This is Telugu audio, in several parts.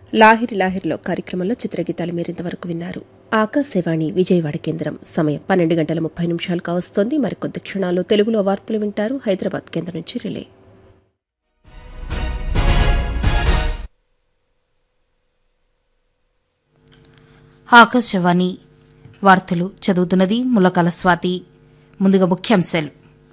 లాహిరి లాహిరిలో కార్యక్రమంలో చిత్రగీతాలు మీరింతవరకు విన్నారు ఆకాశవాణి విజయవాడ కేంద్రం సమయం పన్నెండు గంటల ముప్పై నిమిషాలు కావస్తోంది మరికొద్ది క్షణాల్లో తెలుగులో వార్తలు వింటారు హైదరాబాద్ కేంద్రం నుంచి రిలే ఆకాశవాణి వార్తలు చదువుతున్నది ములకాల స్వాతి ముందుగా ముఖ్యాంశాలు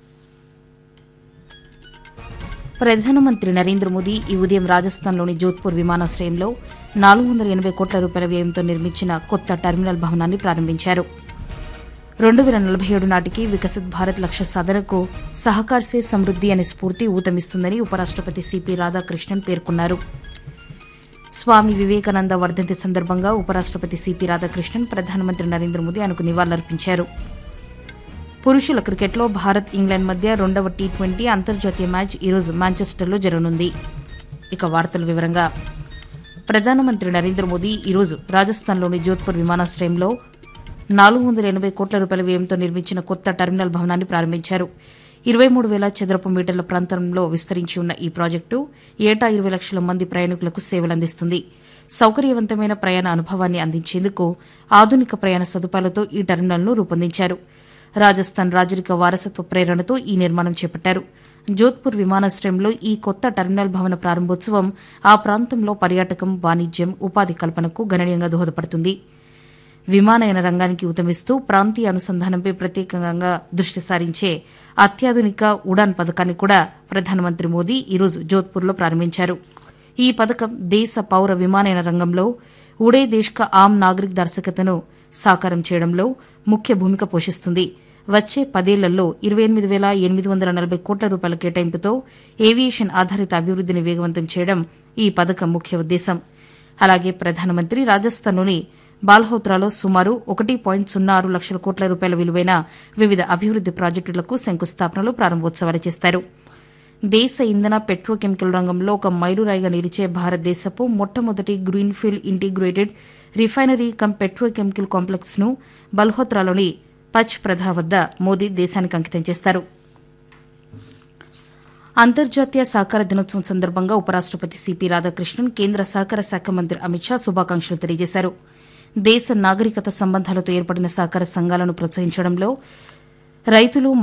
ప్రధానమంత్రి నరేంద్ర మోదీ ఈ ఉదయం రాజస్థాన్లోని జోధ్పూర్ విమానాశ్రయంలో నాలుగు వందల ఎనభై కోట్ల రూపాయల వ్యయంతో నిర్మించిన కొత్త టెర్మినల్ భవనాన్ని ప్రారంభించారు రెండు వేల నలభై ఏడు నాటికి వికసిత్ భారత్ లక్ష్య సాధనకు సహకార్ సే సమృద్ది అనే స్ఫూర్తి ఊతమిస్తుందని ఉపరాష్టపతి సిపి రాధాకృష్ణన్ పేర్కొన్నారు స్వామి వివేకానంద వర్ధంతి సందర్భంగా ఉపరాష్టపతి సిపి రాధాకృష్ణన్ ప్రధానమంత్రి నరేంద్ర మోదీ ఆయనకు నివాళులర్పించారు పురుషుల క్రికెట్లో భారత్ ఇంగ్లాండ్ మధ్య రెండవ టీ ట్వంటీ అంతర్జాతీయ మ్యాచ్ ఈరోజు మాంచెస్టర్లో జరగనుంది ఇక వార్తల వివరంగా ప్రధానమంత్రి నరేంద్ర మోదీ ఈరోజు రాజస్థాన్లోని జోధ్పూర్ విమానాశ్రయంలో నాలుగు వందల ఎనభై కోట్ల రూపాయల వ్యయంతో నిర్మించిన కొత్త టెర్మినల్ భవనాన్ని ప్రారంభించారు ఇరవై మూడు వేల చదరపు మీటర్ల ప్రాంతంలో విస్తరించి ఉన్న ఈ ప్రాజెక్టు ఏటా ఇరవై లక్షల మంది ప్రయాణికులకు సేవలందిస్తుంది సౌకర్యవంతమైన ప్రయాణ అనుభవాన్ని అందించేందుకు ఆధునిక ప్రయాణ సదుపాయాలతో ఈ టెర్మినల్ను రూపొందించారు రాజస్థాన్ రాజరిక వారసత్వ ప్రేరణతో ఈ నిర్మాణం చేపట్టారు జోధ్పూర్ విమానాశ్రయంలో ఈ కొత్త టెర్మినల్ భవన ప్రారంభోత్సవం ఆ ప్రాంతంలో పర్యాటకం వాణిజ్యం ఉపాధి కల్పనకు గణనీయంగా దోహదపడుతుంది విమానయాన రంగానికి ఉతమిస్తూ ప్రాంతీయ అనుసంధానంపై ప్రత్యేకంగా దృష్టి సారించే అత్యాధునిక ఉడాన్ పథకాన్ని కూడా ప్రధానమంత్రి మోదీ ఈరోజు జోధ్పూర్లో ప్రారంభించారు ఈ పథకం దేశ పౌర విమానయాన రంగంలో ఉడే దేశ్ కా ఆమ్ నాగరిక్ దర్శకతను సాకారం చేయడంలో ముఖ్య భూమిక పోషిస్తుంది వచ్చే పదేళ్లలో ఇరవై ఎనిమిది వేల ఎనిమిది వందల నలభై కోట్ల రూపాయల కేటాయింపుతో ఏవియేషన్ ఆధారిత అభివృద్దిని వేగవంతం చేయడం ఈ పథకం ముఖ్య ఉద్దేశం అలాగే ప్రధానమంత్రి రాజస్థాన్లోని బాల్హోత్రాలో సుమారు ఒకటి పాయింట్ సున్నా ఆరు లక్షల కోట్ల రూపాయల విలువైన వివిధ అభివృద్ది ప్రాజెక్టులకు శంకుస్థాపనలు ప్రారంభోత్సవాలు చేస్తారు దేశ ఇంధన పెట్రోకెమికల్ రంగంలో ఒక మైలురాయిగా నిలిచే భారతదేశపు మొట్టమొదటి greenfield integrated refinery cum petrochemical complex ను బల్హోత్రాలోని పచ్ ప్రధా వద్ద మోదీ దేశానికి అంకితం చేస్తారు అంతర్జాతీయ సహకార దినోత్సవం సందర్భంగా ఉపరాష్టపతి సిపి రాధాకృష్ణన్ కేంద్ర సహకార శాఖ మంత్రి అమిత్ షా శుభాకాంక్షలు తెలియజేశారు దేశ నాగరికత సంబంధాలతో ఏర్పడిన సహకార సంఘాలను ప్రోత్సహించడంలో రైతులు